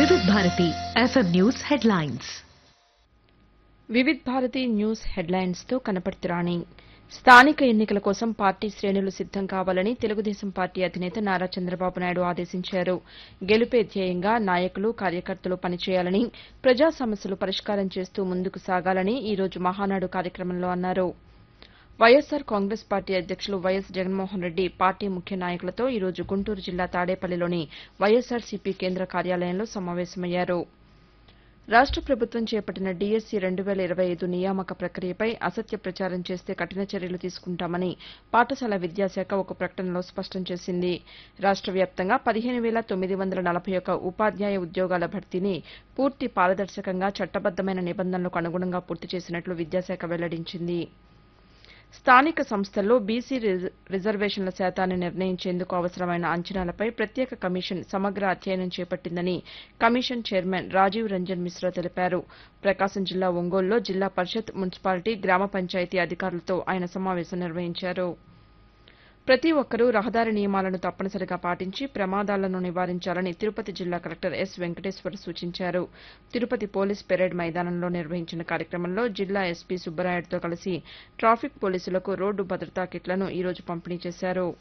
వివిధ Bharati FM news headlines Vividh Bharati news హెడ్లైన్స్తో కనపర్తి రాణి స్థానిక ఎన్నికల కోసం పార్టీ శ్రేణులు సిద్దం కావాలని తెలుగుదేశం పార్టీ అధినేత నారా చంద్రబాబు నాయుడు ఆదేశించారు గెలుపే ధ్యేయంగా నాయకులు కార్యకర్తలు పనిచేయాలని ప్రజా సమస్యలు పరిష్కారం చేస్తూ ముందుకు సాగాలని ఈ రోజు మహానాడు కార్యక్రమంలో అన్నారు వైఎస్సార్ కాంగ్రెస్ పార్టీ అధ్యక్షులు వైఎస్ జగన్మోహన్ రెడ్డి పార్టీ ముఖ్య నాయకులతో ఈ రోజు గుంటూరు జిల్లా తాడేపల్లిలోని వైఎస్సార్సీపీ కేంద్ర కార్యాలయంలో సమావేశమయ్యారు రాష్ట ప్రభుత్వం చేపట్టిన డీఎస్సీ రెండు వేల ఇరవై ఐదు నియామక ప్రక్రియపై అసత్య ప్రచారం చేస్తే కఠిన చర్యలు తీసుకుంటామని పాఠశాల విద్యాశాఖ ఒక ప్రకటనలో స్పష్టం చేసింది రాష్ట వ్యాప్తంగా పదిహేను వేల తొమ్మిది వందల నలభై ఒక్క ఉపాధ్యాయ ఉద్యోగాల భర్తీని పూర్తి పారదర్శకంగా చట్టబద్దమైన నిబంధనలకు అనుగుణంగా పూర్తి చేసినట్లు విద్యాశాఖ వెల్లడించింది స్థానిక సంస్థల్లో బీసీ రిజర్వేషన్ల శాతాన్ని నిర్ణయించేందుకు అవసరమైన అంచనాలపై ప్రత్యేక కమిషన్ సమగ్ర అధ్యయనం చేపట్టిందని కమిషన్ చైర్మన్ రాజీవ్ రంజన్ మిశ్రా తెలిపారు ప్రకాశం జిల్లా ఒంగోలులో జిల్లా పరిషత్ మున్సిపాలిటీ గ్రామ పంచాయతీ అధికారులతో ఆయన సమావేశం నిర్వహించారు ప్రతి ఒక్కరూ రహదారి నియమాలను తప్పనిసరిగా పాటించి ప్రమాదాలను నివారించాలని తిరుపతి జిల్లా కలెక్టర్ ఎస్ వెంకటేశ్వర్ సూచించారు తిరుపతి పోలీస్ పెరేడ్ మైదానంలో నిర్వహించిన కార్యక్రమంలో జిల్లా ఎస్పీ సుబ్బరాయుడుతో కలిసి ట్రాఫిక్ పోలీసులకు రోడ్డు భద్రతా కిట్లను ఈ రోజు పంపిణీ చేశారు